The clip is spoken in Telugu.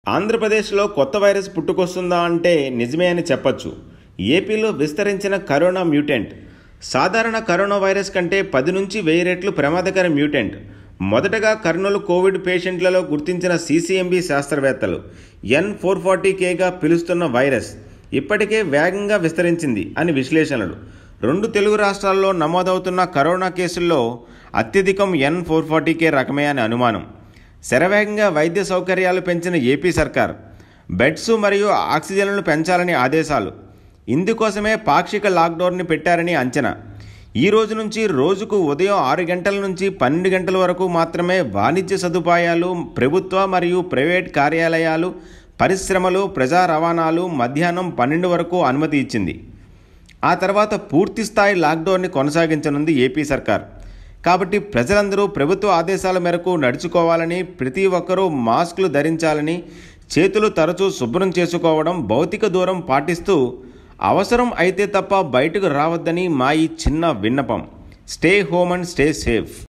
ఆంధ్రప్రదేశ్లో కొత్త వైరస్ పుట్టుకొస్తుందా అంటే నిజమే అని చెప్పొచ్చు ఏపీలో విస్తరించిన కరోనా మ్యూటెంట్ సాధారణ కరోనా వైరస్ కంటే పది నుంచి వెయ్యి రెట్లు ప్రమాదకర మ్యూటెంట్ మొదటగా కర్నూలు కోవిడ్ పేషెంట్లలో గుర్తించిన సీసీఎంబీ శాస్త్రవేత్తలు ఎన్ ఫోర్ ఫార్టీ కేగా పిలుస్తున్న వైరస్ ఇప్పటికే వేగంగా విస్తరించింది అని విశ్లేషణలు రెండు తెలుగు రాష్ట్రాల్లో నమోదవుతున్న కరోనా కేసుల్లో అత్యధికం ఎన్ ఫోర్ ఫార్టీ కే రకమే అని అనుమానం శరవేగంగా వైద్య సౌకర్యాలు పెంచిన ఏపీ సర్కార్ బెడ్స్ మరియు ఆక్సిజన్లను పెంచాలని ఆదేశాలు ఇందుకోసమే పాక్షిక లాక్డౌన్ని పెట్టారని అంచనా ఈ రోజు నుంచి రోజుకు ఉదయం ఆరు గంటల నుంచి పన్నెండు గంటల వరకు మాత్రమే వాణిజ్య సదుపాయాలు ప్రభుత్వ మరియు ప్రైవేట్ కార్యాలయాలు పరిశ్రమలు ప్రజా రవాణాలు మధ్యాహ్నం పన్నెండు వరకు అనుమతి ఇచ్చింది ఆ తర్వాత పూర్తి స్థాయి లాక్డౌన్ని కొనసాగించనుంది ఏపీ సర్కార్ కాబట్టి ప్రజలందరూ ప్రభుత్వ ఆదేశాల మేరకు నడుచుకోవాలని ప్రతి ఒక్కరూ మాస్కులు ధరించాలని చేతులు తరచూ శుభ్రం చేసుకోవడం భౌతిక దూరం పాటిస్తూ అవసరం అయితే తప్ప బయటకు రావద్దని మా ఈ చిన్న విన్నపం stay home and stay safe